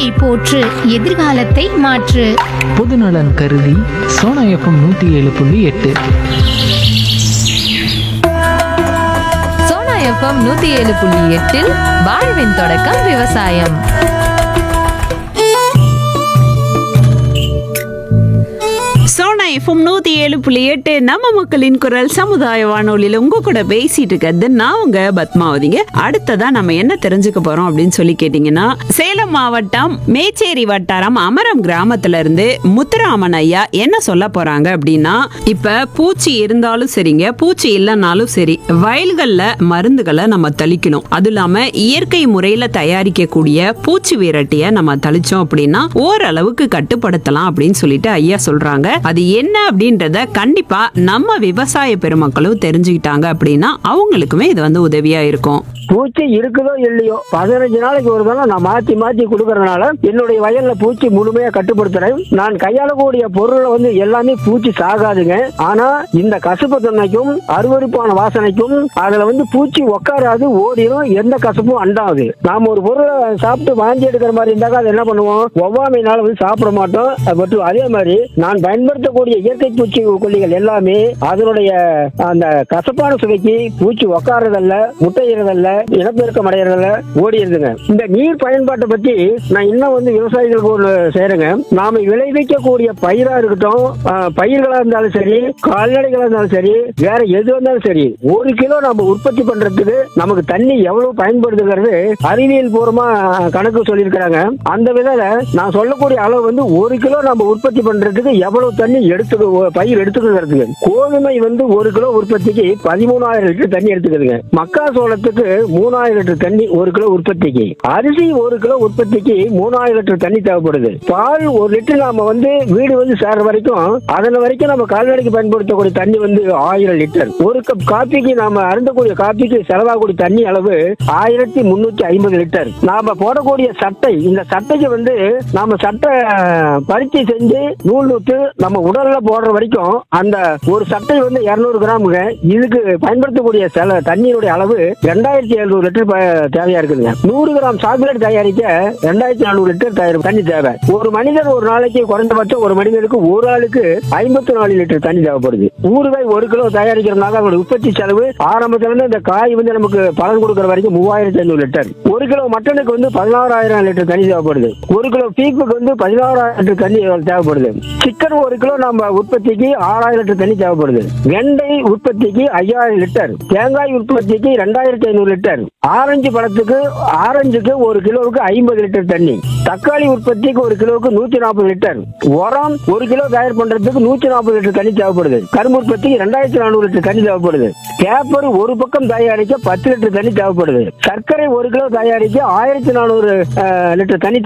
போற்று எதிர்காலத்தை மாற்று பொதுநலன் கருதி சோனா எஃப்எம் நூற்றி ஏழு புள்ளி எட்டு சோனா எஃப்எம் நூத்தி ஏழு புள்ளி எட்டில் வாழ்வின் தொடக்கம் விவசாயம் சோனா எஃப்எம் நூத்தி ஏழு புள்ளி எட்டு நம்ம மக்களின் குரல் சமுதாய வானொலியில உங்க கூட பேசிட்டு இருக்கிறது நான் உங்க பத்மாவதிங்க அடுத்ததா நம்ம என்ன தெரிஞ்சுக்க போறோம் அப்படின்னு சொல்லி கேட்டீங்கன்னா சேலம் மாவட்டம் மேச்சேரி வட்டாரம் அமரம் கிராமத்துல இருந்து முத்துராமன் ஐயா என்ன சொல்ல போறாங்க அப்படின்னா இப்ப பூச்சி இருந்தாலும் சரிங்க பூச்சி இல்லைனாலும் சரி வயல்கள்ல மருந்துகளை நம்ம தெளிக்கணும் அது இல்லாம இயற்கை முறையில தயாரிக்கக்கூடிய பூச்சி விரட்டிய நம்ம தெளிச்சோம் அப்படின்னா ஓரளவுக்கு கட்டுப்படுத்தலாம் அப்படின்னு சொல்லிட்டு ஐயா சொல்றாங்க அது என்ன அப்படின்றத கண்டிப்பா நம்ம விவசாய பெருமக்களும் தெரிஞ்சுக்கிட்டாங்க அப்படின்னா அவங்களுக்குமே இது வந்து உதவியா இருக்கும் பூச்சி இருக்குதோ இல்லையோ பதினஞ்சு நாளைக்கு ஒரு தடவை நான் மாத்தி மாத்தி கொடுக்கறதுனால என்னுடைய வயல்ல பூச்சி முழுமையா கட்டுப்படுத்துறேன் நான் கையாளக்கூடிய பொருளை வந்து எல்லாமே பூச்சி சாகாதுங்க ஆனா இந்த கசப்பு தன்மைக்கும் அருவருப்பான வாசனைக்கும் அதுல வந்து பூச்சி உட்காராது ஓடிடும் எந்த கசப்பும் அண்டாது நாம ஒரு பொருளை சாப்பிட்டு வாந்தி எடுக்கிற மாதிரி இருந்தாக்கா அது என்ன பண்ணுவோம் ஒவ்வாமையினால வந்து சாப்பிட மாட்டோம் அது மட்டும் அதே மாதிரி நான் பயன்படுத்தக்கூடிய இயற்கை பூச்சி கொல்லிகள் எல்லாமே அதனுடைய அந்த கசப்பான சுவைக்கு பூச்சி உக்காரதல்ல முட்டையிறதல்ல இனப்பெருக்கம் அடையிறதல்ல ஓடிடுதுங்க இந்த நீர் பயன்பாட்டை பத்தி நான் இன்னும் வந்து விவசாயிகளுக்கு ஒன்று செய்யறேங்க நாம விளைவிக்கக்கூடிய பயிரா இருக்கட்டும் ஆஹ், பயிர்களா இருந்தாலும் சரி கால்நடைகளா இருந்தாலும் சரி வேற எது வந்தாலும் சரி ஒரு கிலோ நம்ம உற்பத்தி பண்றதுக்கு நமக்கு தண்ணி எவ்வளவு பயன்படுதுங்கிறது அறிவியல் பூர்வமா கணக்கு சொல்லியிருக்கிறாங்க அந்த விதத்துல நான் சொல்லக்கூடிய அளவு வந்து ஒரு கிலோ நம்ம உற்பத்தி பண்றதுக்கு எவ்வளவு தண்ணி எடுத்துக்க பயிர் எடுத்துக்கிறதுக்கு கோதுமை வந்து ஒரு கிலோ உற்பத்திக்கு பதிமூணாயிரம் லிட்டர் தண்ணி எடுத்துக்குதுங்க மக்காசோளத்துக்கு மூணாயிரம் லிட்டர் தண்ணி ஒரு கிலோ உற்பத்திக்கு அரிசி ஒரு கிலோ உற்பத்திக்கு மூணாயிரம் லிட்டர் தண்ணி தேவைப்படுது பால் ஒரு லிட்டர் நாம வந்து வீடு வந்து சேர்ற வரைக்கும் அதன் வரைக்கும் நம்ம கால்நடைக்கு பயன்படுத்தக்கூடிய தண்ணி வந்து ஆயிரம் லிட்டர் ஒரு கப் காப்பிக்கு நாம அருந்தக்கூடிய காப்பிக்கு செலவாகக்கூடிய தண்ணி அளவு ஆயிரத்தி முன்னூத்தி ஐம்பது லிட்டர் நாம போடக்கூடிய சட்டை இந்த சட்டைக்கு வந்து நாம சட்டை பருத்தி செஞ்சு நூல் நூத்து நம்ம உடல்ல போடுற வரைக்கும் அந்த ஒரு சட்டை வந்து இருநூறு கிராமுங்க இதுக்கு பயன்படுத்தக்கூடிய செல தண்ணீருடைய அளவு ரெண்டாயிரத்தி எழுநூறு லிட்டர் ப- தேவையா இருக்குதுங்க நூறு கிராம் சாக்லேட் தயாரிக்க ரெண்டாயிரத்தி நானூறு லிட்டர் தயார் தண்ணி தேவை ஒரு மனிதர் ஒரு நாளைக்கு குறைந்தபட்சம் ஒரு மனிதனுக்கு ஒரு ஆளுக்கு ஐம்பத்தி நாலு லிட்டர் தண்ணி தேவைப்படுது ஊறுகாய் ஒரு கிலோ தயாரிக்கிறதுனால அதோட உற்பத்தி செலவு ஆரம்பத்துல இருந்து இந்த காய் வந்து நமக்கு பலன் கொடுக்குற வரைக்கும் மூவாயிரத்தி ஐநூறு லிட்டர் ஒரு கிலோ மட்டனுக்கு வந்து பதினாறாயிரம் லிட்டர் தண்ணி தேவைப்படுது ஒரு கிலோ பீப்புக்கு வந்து பதினாறாயிரம் லிட்டர் தண்ணி தேவைப்படுது சிக்கன் ஒரு கிலோ நம்ம உற்பத்திக்கு ஆறாயிரம் லிட்டர் தண்ணி தேவைப்படுது வெண்டை உற்பத்திக்கு ஐயாயிரம் லிட்டர் தேங்காய் உற்பத்திக்கு ரெண்டாயிரத்தி ஐநூறு லிட்டர் ஆரஞ்சு பழத்துக்கு ஆரஞ்சுக்கு ஒரு கிலோவுக்கு ஐம்பது லிட்டர் தண்ணி தக்காளி உற்பத்திக்கு ஒரு கிலோவுக்கு நூத்தி நாற்பது லிட்டர் உரம் ஒரு கிலோ தயார் பண்றதுக்கு நூத்தி நாற்பது லிட்டர் தண்ணி தேவைப்படுது கரும்பு உற்பத்திக்கு ரெண்டாயிரத்தி நானூறு லிட்டர் தண்ணி தேவைப்படுது பேப்பர் ஒரு பக்கம் தயாரிக்க பத்து லிட்டர் தண்ணி தேவைப்படுது சர்க்கரை ஒரு கிலோ தயாரிக்க ஆயிரத்தி நானூறு லிட்டர் தண்ணி